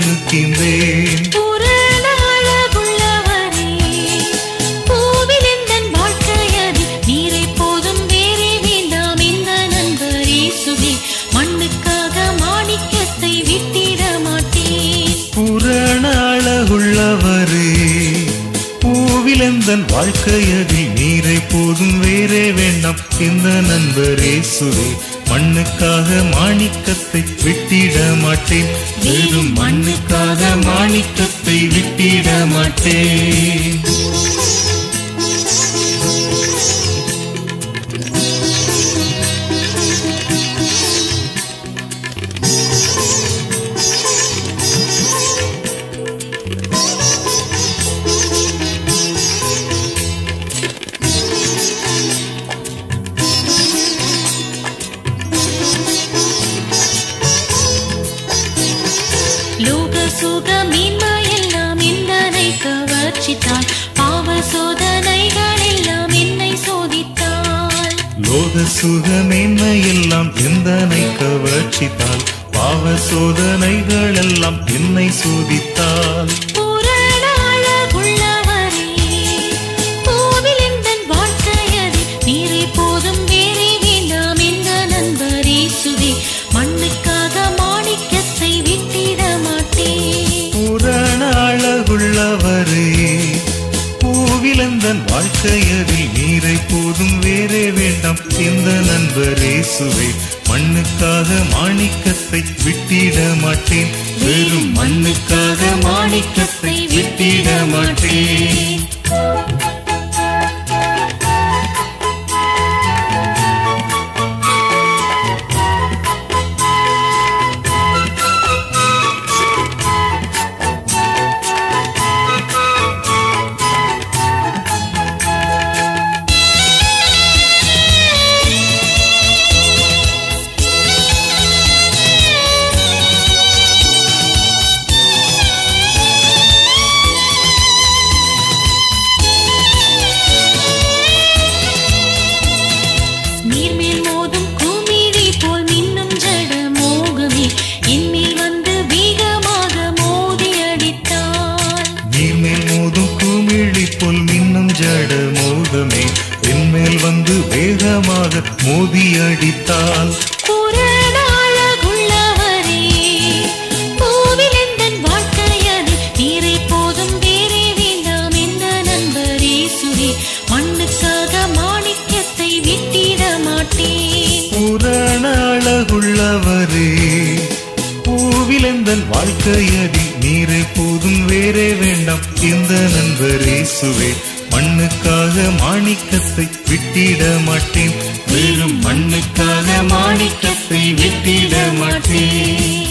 இருக்கின்றேன் பூரண அழகுள்ளவரே, பூவிலெந்தன் வாழ்க்கையது நீரை போதும் வேறே வேண்டாம் இந்த நண்பர் இயேசுவே. மண்ணுக்காக மாணிக்கத்தை விட்டிட மாட்டேன் பூரண அழகுள்ளவரே பூவிலெந்தன் வாழ்க்கையதில் நீரை போதும் வேறே வேண்டாம் இந்த நண்பரே சுவே மண்ணுக்காக மாணிக்கத்தை விட்டிட மாட்டேன் வெறும் மண்ணுக்காக மாணிக்கத்தை விட்டிட மாட்டேன் லோக சுக மீன்மையெல்லாம் இந்தனை கவர்ச்சித்தாள் பாவ சோதனைகள் எல்லாம் என்னை சோதித்தாள் லோக சுகமேன்மையெல்லாம் எந்தனை கவர்ச்சித்தால் பாவ சோதனைகள் எல்லாம் என்னை சோதித்தால் பூரண அழகுள்ளவரே, பூவிலெந்தன் வாழ்க்கையது நீரை போதும் வேறே வேண்டாம் இந்த நண்பர் இயேசுவே. மண்ணுக்காக மாணிக்கத்தை விட்டிட மாட்டேன் பூரண அழகுள்ளவரே பூவிலந்தன் வாழ்க்கையதில் நீரை போதும் வேறே வேண்டாம் இந்த நண்பரே சுவை மண்ணுக்காக மாணிக்கத்தை விட்டிட மாட்டேன் வெறும் மண்ணுக்காக மாணிக்கத்தை விட்டிட மாட்டேன் நீர்மேல் மோதும் குமிழி போல் மின்னும் ஜட மோகமே என்னில் வந்து வேகமாக மோதி அடித்தாள் நீர்மேல் மோதும் குமிழி போல் மின்னும் ஜட மோகமே என்மேல் வந்து வேகமாக மோதி அடித்தால் பூரண அழகுள்ளவரே, பூவிலெந்தன் வாழ்க்கையது நீரை போதும் வேறே வேண்டாம் இந்த நண்பர் இயேசுவே. மண்ணுக்காக மாணிக்கத்தை விட்டிட மாட்டேன் பூரண அழகுள்ளவரே பூவிலெந்தன் வாழ்க்கையதில் நீரை போதும் வேறே வேண்டாம் இந்த நண்பரே சுவே மண்ணுக்காக மாணிக்கத்தை விட்டிட மாட்டேன் வெறும் மண்ணுக்காக மாணிக்கத்தை விட்டிட மாட்டேன்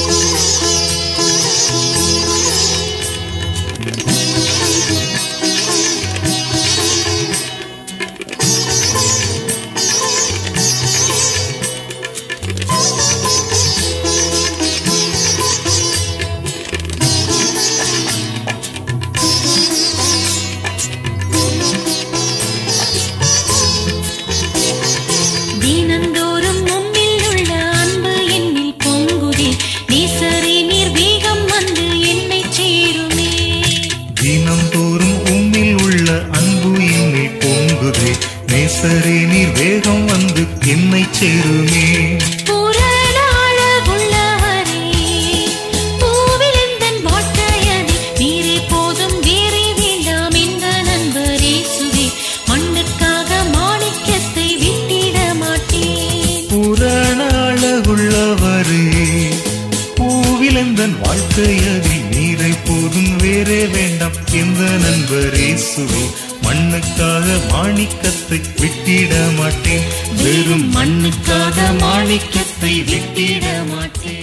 தினந்தோறும் உம்மில் உள்ள அன்பு என்னில் பொங்குதே நேசரே நீர் வேகம் வந்து என்னை சேருமே தினந்தோறும் உம்மில் உள்ள அன்பு என்னில் பொங்குதே நேசரே நீர் வேகம் வந்து என்னை சேருமே பூரண அழகுள்ளவரே, பூவிலெந்தன் வாழ்க்கையது நீரே போதும் வேறே வேண்டாம் இந்த நண்பர் இயேசுவே. மண்ணுக்காக மாணிக்கத்தை விட்டிட மாட்டேன் புராண அழகுள்ளவரே பூவிலந்தன் வாழ்க்கையதில் நீரை போதும் வேறே வேண்டாம் எந்த நண்பரே சுவே மண்ணுக்காக மாணிக்கத்தை விட்டிட மாட்டேன் வெறும் மண்ணுக்காக மாணிக்கத்தை விட்டிட மாட்டேன்